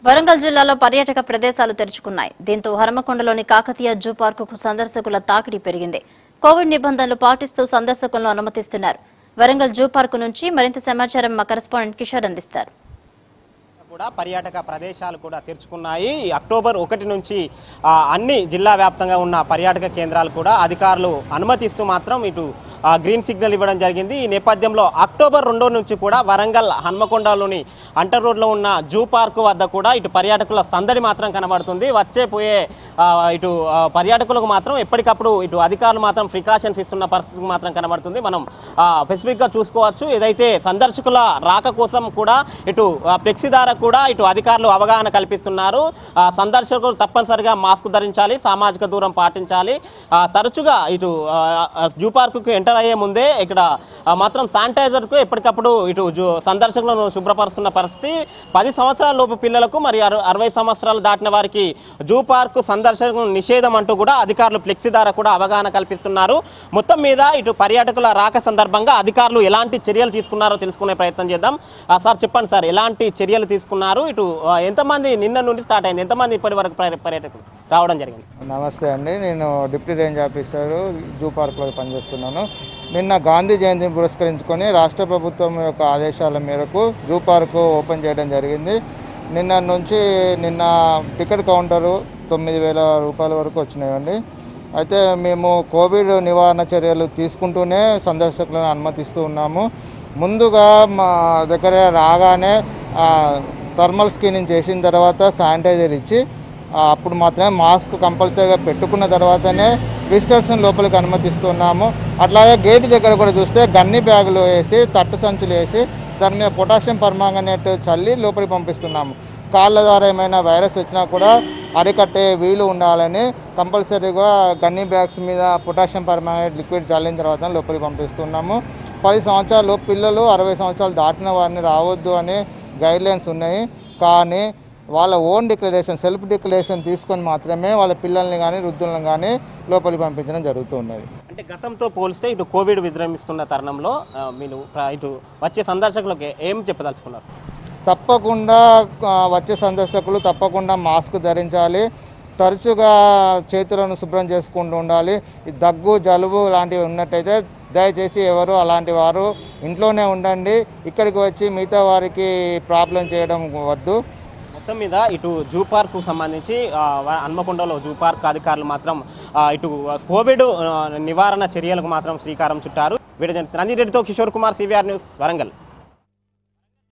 వరంగల్ జిల్లాలో పర్యాటక ప్రదేశాలు తెరుచుకున్నాయి దీంతో హరమకొండలోని కాకతీయ జూ పార్కుకు సందర్శకుల తాకిడి పెరిగింది కోవిడ్ నిబంధనలు పాటిస్తూ సందర్శకులను అనుమతిస్తున్నారు వరంగల్ జూ పార్కు నుంచి మరింత సమాచారం మా కరెస్పాండెంట్ కిషోర్ అందిస్తారు కూడా పర్యాటక ప్రదేశాలు కూడా తెరుచుకున్నాయి ఈ అక్టోబర్ ఒకటి నుంచి ఆ, అన్ని జిల్లా వ్యాప్తంగా ఉన్న పర్యాటక కేంద్రాలు కూడా అధికారులు అనుమతిస్తూ మాత్రం ఇటు ఆ, గ్రీన్ సిగ్నల్ ఇవ్వడం జరిగింది ఈ నేపథ్యంలో అక్టోబర్ రెండో నుంచి కూడా వరంగల్ హన్మకొండలోని అంటర్ రోడ్లో ఉన్న జూ పార్క్ వద్ద కూడా ఇటు పర్యాటకుల సందడి మాత్రం కనబడుతుంది వచ్చే పోయే ఆ, ఇటు ఆ, పర్యాటకులకు మాత్రం ఎప్పటికప్పుడు ఇటు అధికారులు మాత్రం ప్రికాషన్స్ ఇస్తున్న పరిస్థితి మాత్రం కనబడుతుంది మనం ఆ, స్పెసిఫిక్గా చూసుకోవచ్చు ఏదైతే సందర్శకుల రాక కోసం కూడా ఇటు ఆ, ఫ్లెక్సీ ద్వారా కూడా ఇటు అధికారులు అవగాహన కల్పిస్తున్నారు ఆ, సందర్శకులు తప్పనిసరిగా మాస్క్ ధరించాలి సామాజిక దూరం పాటించాలి ఆ, తరచుగా ఇటు ఆ, ఆ, జూ పార్కుకు ఎంటర్ అయ్యే ముందే ఇక్కడ ఆ, మాత్రం శానిటైజర్కు ఎప్పటికప్పుడు ఇటు జూ సందర్శకులను శుభ్రపరుస్తున్న పరిస్థితి పది సంవత్సరాల లోపు పిల్లలకు మరి అర- అరవై సంవత్సరాలు దాటిన వారికి జూ పార్కు సందర్శన నిషేధం అంటూ కూడా అధికారులు ఫ్లెక్సీ ద్వారా కూడా అవగాహన కల్పిస్తున్నారు మొత్తం మీద ఇటు పర్యాటకుల రాక సందర్భంగా అధికారులు ఎలాంటి చర్యలు తీసుకున్నారో తెలుసుకునే ప్రయత్నం చేద్దాం ఆ, సార్ చెప్పండి సార్ ఎలాంటి చర్యలు తీసుకున్నారు ఇటు ఆ, ఎంతమంది నిన్న నుండి స్టార్ట్ అయింది ఎంతమంది ఇప్పటి వరకు పర్య- పర్యాటకులు రావడం జరిగింది నమస్తే అండి నేను డిప్యూటీ రేంజ్ ఆఫీసర్ జూ పార్క్లో పనిచేస్తున్నాను నిన్న గాంధీ జయంతిని పురస్కరించుకొని రాష్ట్ర ప్రభుత్వం యొక్క ఆదేశాల మేరకు జూ పార్కు ఓపెన్ చేయడం జరిగింది నిన్న నుంచి నిన్న టికెట్ కౌంటరు తొమ్మిది వేల రూపాయల వరకు వచ్చినాయండి అయితే మేము కోవిడ్ నివారణ చర్యలు తీసుకుంటూనే సందర్శకులను అనుమతిస్తూ ఉన్నాము ముందుగా మా దగ్గర రాగానే ఆ, థర్మల్ స్క్రీనింగ్ చేసిన తర్వాత శానిటైజర్ ఇచ్చి ఆ, అప్పుడు మాత్రమే మాస్క్ కంపల్సరీగా పెట్టుకున్న తర్వాతనే విజిటర్స్ని లోపలికి అనుమతిస్తున్నాము అట్లాగే గేట్ దగ్గర కూడా చూస్తే గన్ని బ్యాగులు వేసి తట్టు సంచులు వేసి దాని మీద పొటాషియం పర్మాంగనేట్ చల్లి లోపలికి పంపిస్తున్నాము కాళ్ళ ద్వారా ఏమైనా వైరస్ వచ్చినా కూడా అరికట్టే వీలు ఉండాలని కంపల్సరీగా గన్ని బ్యాగ్స్ మీద పొటాషియం పర్మాంగనేట్ లిక్విడ్ చల్లిన తర్వాత లోపలికి పంపిస్తున్నాము పది సంవత్సరాలు పిల్లలు అరవై సంవత్సరాలు దాటిన వారిని రావద్దు అనే గైడ్లైన్స్ ఉన్నాయి కానీ వాళ్ళ ఓన్ డిక్లరేషన్ సెల్ఫ్ డిక్లరేషన్ తీసుకొని మాత్రమే వాళ్ళ పిల్లల్ని కానీ వృద్ధులను కానీ లోపలికి పంపించడం జరుగుతున్నది అంటే గతంతో పోలిస్తే ఇటు కోవిడ్ విజృంభిస్తున్న తరుణంలో ఆ, మీరు ప్ర- ఇటు వచ్చే సందర్శకులకు ఏం చెప్పదలుచుకున్నారు తప్పకుండా ఆ, వచ్చే సందర్శకులు తప్పకుండా మాస్క్ ధరించాలి తరచుగా చేతులను శుభ్రం చేసుకుంటూ ఉండాలి ఈ దగ్గు జలుబు లాంటివి ఉన్నట్టయితే దయచేసి ఎవరు అలాంటి వారు ఇంట్లోనే ఉండండి ఇక్కడికి వచ్చి మిగతా వారికి ప్రాబ్లం చేయడం వద్దు మొత్తం మీద ఇటు జూ పార్క్ సంబంధించి ఆ, వ- హన్మకొండలో జూ పార్క్ అధికారులు మాత్రం ఆ, ఇటు కోవిడ్ ఆ, నివారణ చర్యలకు మాత్రం శ్రీకారం చుట్టారు వీడియో రంజిత్ రెడ్డితో కిషోర్ కుమార్ సివిఆర్ న్యూస్ వరంగల్